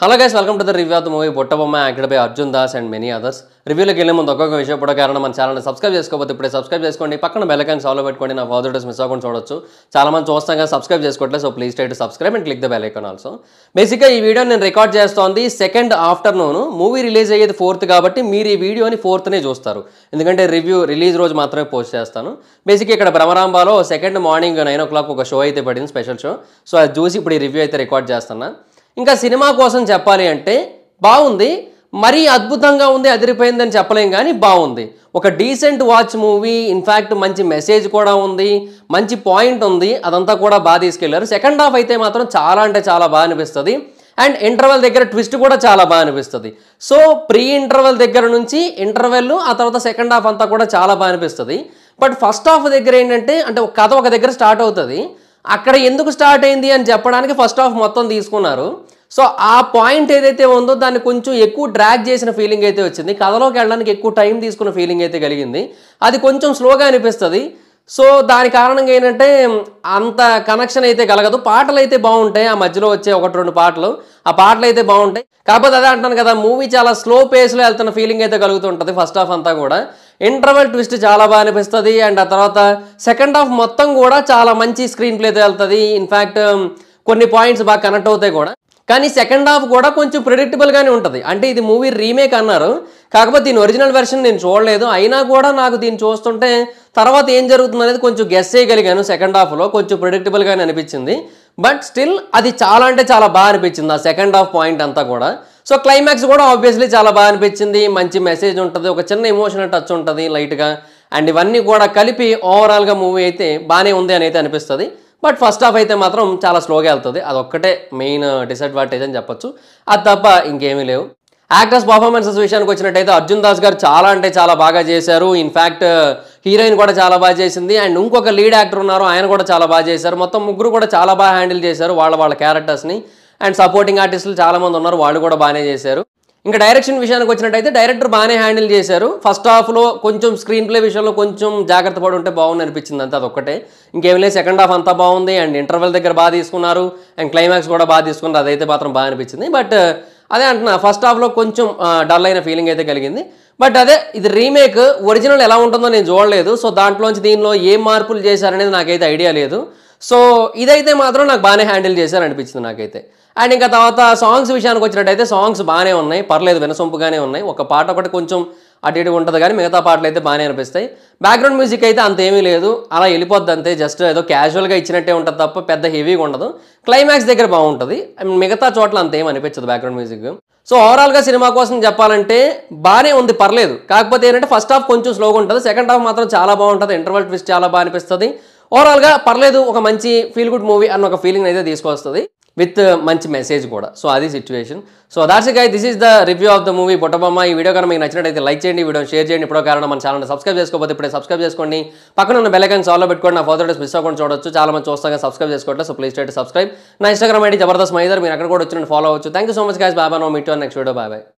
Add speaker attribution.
Speaker 1: hello guys welcome to the review of the movie Bottabomma acted by Arjun Das and many others రివ్యూలోకి వెళ్ళే ముందు ఒక్కొక్క విషయం కూడా కారణం మన ఛానల్ని సబ్స్క్రైబ్ చేసుకోకపోతే ఇప్పుడే సబ్స్క్రైబ్ చేసుకోండి పక్కన బెల్ ఐకాన్ సాల్వ్ పెట్టుకోండి నా ఫాదర్ డేస్ మిస్ అవ్వకుండా చూడొచ్చు చాలా మంది చూస్తాం కదా సబ్స్క్రైబ్ చేసుకోవట్లేదు so please try to subscribe and click the bell icon also బేసిక్గా ఈ వీడియో నేను రికార్డ్ చేస్తోంది సెకండ్ ఆఫ్టర్నూన్ మూవీ రిలీజ్ అయ్యేది ఫోర్త్ కాబట్టి మీరు ఈ వీడియోని ఫోర్త్నే చూస్తారు ఎందుకంటే రివ్యూ రిలీజ్ రోజు మాత్రమే పోస్ట్ చేస్తాను బేసిక్గా ఇక్కడ భ్రమరాంబాలో second morning nine o'clock ఒక షో అయితే పడింది స్పెషల్ షో సో అది చూసి ఇప్పుడు ఈ రివ్యూ అయితే రికార్డ్ చేస్తున్నా ఇంకా సినిమా కోసం చెప్పాలి అంటే బాగుంది మరీ అద్భుతంగా ఉంది అదిరిపోయిందని చెప్పలేం కానీ బాగుంది ఒక డీసెంట్ వాచ్ మూవీ ఇన్ఫ్యాక్ట్ మంచి మెసేజ్ కూడా ఉంది మంచి పాయింట్ ఉంది అదంతా కూడా బాగా తీసుకెళ్లారు సెకండ్ హాఫ్ అయితే మాత్రం చాలా అంటే చాలా బాగా అనిపిస్తుంది అండ్ ఇంటర్వెల్ దగ్గర ట్విస్ట్ కూడా చాలా బాగా అనిపిస్తుంది సో ప్రీ ఇంటర్వెల్ దగ్గర నుంచి ఇంటర్వెల్ ఆ తర్వాత సెకండ్ హాఫ్ అంతా కూడా చాలా బాగా అనిపిస్తుంది బట్ ఫస్ట్ హాఫ్ దగ్గర ఏంటంటే అంటే ఒక కథ ఒక దగ్గర స్టార్ట్ అవుతుంది అక్కడ ఎందుకు స్టార్ట్ అయింది అని చెప్పడానికి ఫస్ట్ హాఫ్ మొత్తం తీసుకున్నారు సో ఆ పాయింట్ ఏదైతే ఉందో దాన్ని కొంచెం ఎక్కువ డ్రాగ్ చేసిన ఫీలింగ్ అయితే వచ్చింది కథలోకి వెళ్ళడానికి ఎక్కువ టైం తీసుకున్న ఫీలింగ్ అయితే కలిగింది అది కొంచెం స్లోగా అనిపిస్తుంది సో దాని కారణంగా ఏంటంటే అంత కనెక్షన్ అయితే కలగదు పాటలు అయితే బాగుంటాయి ఆ మధ్యలో వచ్చే ఒకటి రెండు పాటలు ఆ పాటలు అయితే బాగుంటాయి కాకపోతే అదే అంటాను కదా మూవీ చాలా స్లో పేస్లో వెళ్తున్న ఫీలింగ్ అయితే కలుగుతుంటుంది ఫస్ట్ హాఫ్ అంతా కూడా ఇంటర్వెల్ ట్విస్ట్ చాలా బాగా అనిపిస్తుంది అండ్ ఆ తర్వాత సెకండ్ హాఫ్ మొత్తం కూడా చాలా మంచి స్క్రీన్ ప్లేతో వెళ్తుంది ఇన్ఫ్యాక్ట్ కొన్ని పాయింట్స్ బాగా కనెక్ట్ అవుతాయి కూడా కానీ సెకండ్ హాఫ్ కూడా కొంచెం ప్రిడిక్టబుల్గానే ఉంటుంది అంటే ఇది మూవీ రీమేక్ అన్నారు కాకపోతే దీని ఒరిజినల్ వెర్షన్ నేను చూడలేదు అయినా కూడా నాకు దీన్ని చూస్తుంటే తర్వాత ఏం జరుగుతుంది అనేది కొంచెం గెస్ చేయగలిగాను సెకండ్ హాఫ్లో కొంచెం ప్రిడిక్టబుల్గానే అనిపించింది బట్ స్టిల్ అది చాలా అంటే చాలా బాగా అనిపించింది ఆ సెకండ్ హాఫ్ పాయింట్ అంతా కూడా సో క్లైమాక్స్ కూడా ఆబ్వియస్లీ చాలా బాగా అనిపించింది మంచి మెసేజ్ ఉంటుంది ఒక చిన్న ఎమోషనల్ టచ్ ఉంటుంది లైట్గా అండ్ ఇవన్నీ కూడా కలిపి ఓవరాల్గా మూవీ అయితే బాగానే ఉంది అని అయితే అనిపిస్తుంది బట్ ఫస్ట్ హాఫ్ అయితే మాత్రం చాలా స్లోగా వెళ్తుంది అదొక్కటే మెయిన్ డిసడ్వాంటేజ్ అని చెప్పొచ్చు అది తప్ప ఇంకేమీ లేవు యాక్టర్స్ పర్ఫార్మెన్సెస్ విషయానికి వచ్చినట్టయితే అర్జున్ దాస్ గారు చాలా అంటే చాలా బాగా చేశారు ఇన్ఫ్యాక్ట్ హీరోయిన్ కూడా చాలా బాగా చేసింది అండ్ ఇంకొక లీడ్ యాక్టర్ ఉన్నారు ఆయన కూడా చాలా బాగా చేశారు మొత్తం ముగ్గురు కూడా చాలా బాగా హ్యాండిల్ చేశారు వాళ్ళ వాళ్ళ క్యారెక్టర్స్ని అండ్ సపోర్టింగ్ ఆర్టిస్టులు చాలా మంది ఉన్నారు వాళ్ళు కూడా బాగానే చేశారు ఇంకా డైరెక్షన్ విషయానికి వచ్చినట్టయితే డైరెక్టర్ బాగానే హ్యాండిల్ చేశారు ఫస్ట్ హాఫ్లో కొంచెం స్క్రీన్ ప్లే విషయంలో కొంచెం జాగ్రత్త పడి ఉంటే బాగుంది అనిపించింది అంతే అదొక్కటే ఇంకేం లేదు సెకండ్ హాఫ్ అంతా బాగుంది అండ్ ఇంటర్వెల్ దగ్గర బాగా తీసుకున్నారు అండ్ క్లైమాక్స్ కూడా బాగా తీసుకున్నారు అదైతే మాత్రం బాగా అనిపించింది బట్ అదే అంటున్నా ఫస్ట్ హాఫ్లో కొంచెం డల్ అయిన ఫీలింగ్ అయితే కలిగింది బట్ అదే ఇది రీమేక్ ఒరిజినల్ ఎలా ఉంటుందో నేను చూడలేదు సో దాంట్లోంచి దీనిలో ఏం మార్పులు చేశారనేది నాకైతే ఐడియా లేదు సో ఇదైతే మాత్రం నాకు బాగానే హ్యాండిల్ చేశారు అనిపించింది నాకైతే అండ్ ఇంకా తర్వాత సాంగ్స్ విషయానికి వచ్చినట్టయితే సాంగ్స్ బాగానే ఉన్నాయి పర్లేదు వినసొంపుగానే ఉన్నాయి ఒక పాట ఒకటి కొంచెం అటు ఇటు ఉంటుంది కానీ మిగతా పాటలు అయితే బాగానే అనిపిస్తాయి బ్యాక్గ్రౌండ్ మ్యూజిక్ అయితే అంత ఏమీ లేదు అలా వెళ్ళిపోద్ది అంతే జస్ట్ ఏదో క్యాజువల్గా ఇచ్చినట్టే ఉంటుంది తప్ప పెద్ద హెవీగా ఉండదు క్లైమాక్స్ దగ్గర బాగుంటుంది అండ్ మిగతా చోట్ల అంత ఏం అనిపించదు బ్యాక్గ్రౌండ్ మ్యూజిక్ సో ఓవరాల్గా సినిమా కోసం చెప్పాలంటే బాగానే ఉంది పర్లేదు కాకపోతే ఏంటంటే ఫస్ట్ హాఫ్ కొంచెం స్లోగా ఉంటుంది సెకండ్ హాఫ్ మాత్రం చాలా బాగుంటుంది ఇంటర్వల్ ట్విస్ట్ చాలా బాగా అనిపిస్తుంది ఓవరాల్గా పర్లేదు ఒక మంచి ఫీల్ గుడ్ మూవీ అన్న ఒక ఫీలింగ్ అయితే తీసుకొస్తుంది విత్ మంచి మెసేజ్ కూడా సో అది situation so that's guy this is the review of the movie Bottabomma ఈ వీడియో కనుక మీకు నచ్చినట్టయితే లైక్ చేయండి వీడియో షేర్ చేయండి ఇప్పుడు కారణం మన ఛానల్ సబ్స్క్రైబ్ చేసుకోకపోతే ఇప్పుడే సబ్స్క్రైబ్ చేసుకోండి పక్కన ఉన్న బెల్ ఐకాన్ సాల్వ్ పెట్టుకోండి నా ఫోటో మిస్ అవ్వకుండా చూడొచ్చు చాలా మంది చూస్తాగా సబ్స్క్రైబ్ చేసుకోవట్లేదు సో ప్లీజ్ ట్రై సబ్స్క్రైబ్ నా ఇన్స్టాగ్రామ్ ఐడి జబర్దస్త్ మైదర్ మీరు అక్కడ కూడా వచ్చి ఫాలో అవచ్చు thank you so much guys బాబా no meet next video bye bye